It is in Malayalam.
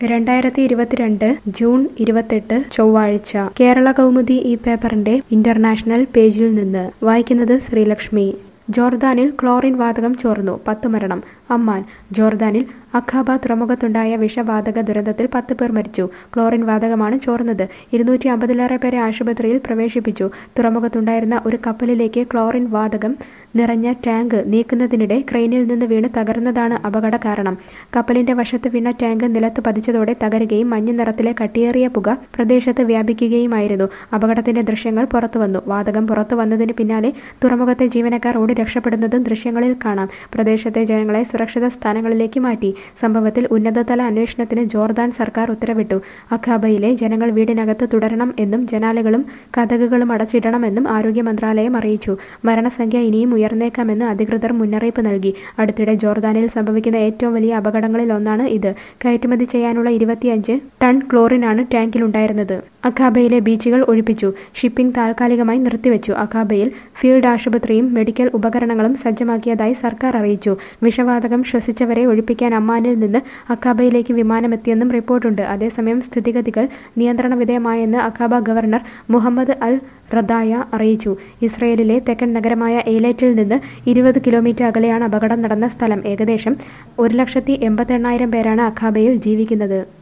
രണ്ടായിരത്തി ഇരുപത്തിരണ്ട് ജൂൺ ഇരുപത്തെട്ട് ചൊവ്വാഴ്ച കേരള കൗമുദി ഈ പേപ്പറിന്റെ ഇന്റർനാഷണൽ പേജിൽ നിന്ന് വായിക്കുന്നത് ശ്രീലക്ഷ്മി ജോർദാനിൽ ക്ലോറിൻ വാതകം ചോർന്നു പത്ത് മരണം അമ്മാൻ ജോർദാനിൽ അഖാബ തുറമുഖത്തുണ്ടായ വിഷവാതക ദുരന്തത്തിൽ പത്ത് പേർ മരിച്ചു ക്ലോറിൻ വാതകമാണ് ചോർന്നത് ഇരുന്നൂറ്റി അമ്പതിലേറെ പേരെ ആശുപത്രിയിൽ പ്രവേശിപ്പിച്ചു തുറമുഖത്തുണ്ടായിരുന്ന ഒരു കപ്പലിലേക്ക് ക്ലോറിൻ വാതകം നിറഞ്ഞ ടാങ്ക് നീക്കുന്നതിനിടെ ക്രെയിനിൽ നിന്ന് വീണ് തകർന്നതാണ് അപകട കാരണം കപ്പലിന്റെ വശത്ത് വീണ ടാങ്ക് നിലത്ത് പതിച്ചതോടെ തകരുകയും മഞ്ഞ നിറത്തിലെ കട്ടിയേറിയ പുക പ്രദേശത്ത് വ്യാപിക്കുകയുമായിരുന്നു അപകടത്തിന്റെ ദൃശ്യങ്ങൾ പുറത്തുവന്നു വാതകം പുറത്തു വന്നതിന് പിന്നാലെ തുറമുഖത്തെ ജീവനക്കാർ ഓടി രക്ഷപ്പെടുന്നതും ദൃശ്യങ്ങളിൽ കാണാം പ്രദേശത്തെ ജനങ്ങളെ സുരക്ഷിത സ്ഥാനങ്ങളിലേക്ക് മാറ്റി സംഭവത്തിൽ ഉന്നതതല അന്വേഷണത്തിന് ജോർദാൻ സർക്കാർ ഉത്തരവിട്ടു അഖാബയിലെ ജനങ്ങൾ വീടിനകത്ത് തുടരണം എന്നും ജനാലകളും കഥകുകളും അടച്ചിടണമെന്നും ആരോഗ്യ മന്ത്രാലയം അറിയിച്ചു മരണസംഖ്യ ഇനിയും ഉയർന്നേക്കാമെന്ന് അധികൃതർ മുന്നറിയിപ്പ് നൽകി അടുത്തിടെ ജോർദാനിൽ സംഭവിക്കുന്ന ഏറ്റവും വലിയ അപകടങ്ങളിൽ ഒന്നാണ് ഇത് കയറ്റുമതി ചെയ്യാനുള്ള ഇരുപത്തിയഞ്ച് ടൺ ക്ലോറിനാണ് ടാങ്കിലുണ്ടായിരുന്നത് അഖാബയിലെ ബീച്ചുകൾ ഒഴിപ്പിച്ചു ഷിപ്പിംഗ് താൽക്കാലികമായി നിർത്തിവെച്ചു അഖാബയിൽ ഫീൽഡ് ആശുപത്രിയും മെഡിക്കൽ ഉപകരണങ്ങളും സജ്ജമാക്കിയതായി സർക്കാർ അറിയിച്ചു വിഷവാതകം ശ്വസിച്ചവരെ ഒഴിപ്പിക്കാൻ അമ്മാനിൽ നിന്ന് അഖാബയിലേക്ക് വിമാനമെത്തിയെന്നും റിപ്പോർട്ടുണ്ട് അതേസമയം സ്ഥിതിഗതികൾ നിയന്ത്രണ വിധേയമായെന്ന് അഖാബ ഗവർണർ മുഹമ്മദ് അൽ റദായ അറിയിച്ചു ഇസ്രയേലിലെ തെക്കൻ നഗരമായ എയ്ലറ്റിൽ നിന്ന് ഇരുപത് കിലോമീറ്റർ അകലെയാണ് അപകടം നടന്ന സ്ഥലം ഏകദേശം ഒരു ലക്ഷത്തി എൺപത്തെണ്ണായിരം പേരാണ് അഖാബയിൽ ജീവിക്കുന്നത്